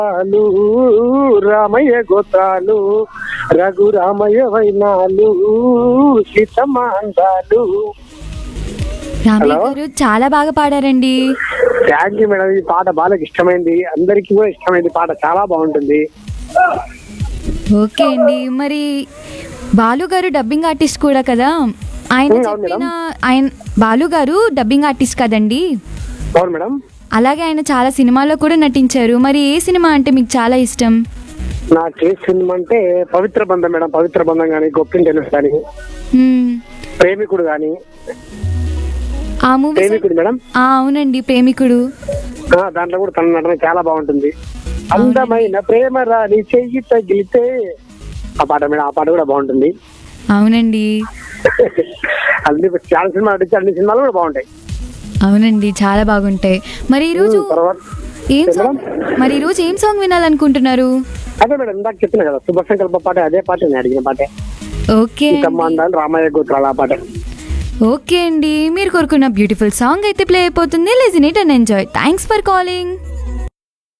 గోత్రాలు రామయ్య గోత్రాలు రఘు రామయ్య వైనాలు సీతమాండాలు రామయ్య హలో? గారు చాలా బాగా పాడారండి థ్యాంక్ యూ మేడం ఈ పాట బాగా ఇష్టమైంది అందరికీ కూడా ఇష్టమైంది పాట చాలా బాగుంటుంది ఓకే అండి మరి బాలు గారు డబ్బింగ్ ఆర్టిస్ట్ కూడా కదా ఆయన ఉమ్, అవును చెప్పిన ఆయన బాలు గారు డబ్బింగ్ ఆర్టిస్ట్ కదండి అవును మేడం అలాగే ఆయన చాలా సినిమాల్లో కూడా నటించారు మరి ఏ సినిమా అంటే మీకు చాలా ఇష్టం నాకు ఏ సినిమా అంటే పవిత్ర బంధం మేడం పవిత్ర బంధం కానీ గొప్పింటెలు కానీ మ్మ్. ప్రేమికుడు కానీ ఆ మూవీ ప్రేమికుడు మేడం అవునండి ప్రేమికుడు ఆ, దాంట్లో కూడా తన నటన చాలా బాగుంటుంది అందమైన ప్రేమ రాని చెయ్యి తగిలితే ఆ పాట మేడం ఆ పాట కూడా బాగుంటుంది అవునండి అన్ని చాలా సినిమాలు నటించి అన్ని సినిమాలు కూడా బాగుంటాయి అవునండి చాలా బాగుంటాయి మరి ఈరోజు ఉమ్, తర్వాత ఏం సాంగ్ మరి ఈరోజు ఏం సాంగ్ వినాలనుకుంటున్నారు అదే మేడం ఇందాక చెప్పిన కదా శుభ సంకల్ప పాట అదే పాట నేను అడిగిన పాటే ఓకే అండి. సమ్మాండాలు రామయ్య గోత్రాల ఆ పాట ఓకే అండి మీరు కోరుకున్న బ్యూటిఫుల్ సాంగ్ అయితే ప్లే అయిపోతుంది listen it and enjoy thanks for calling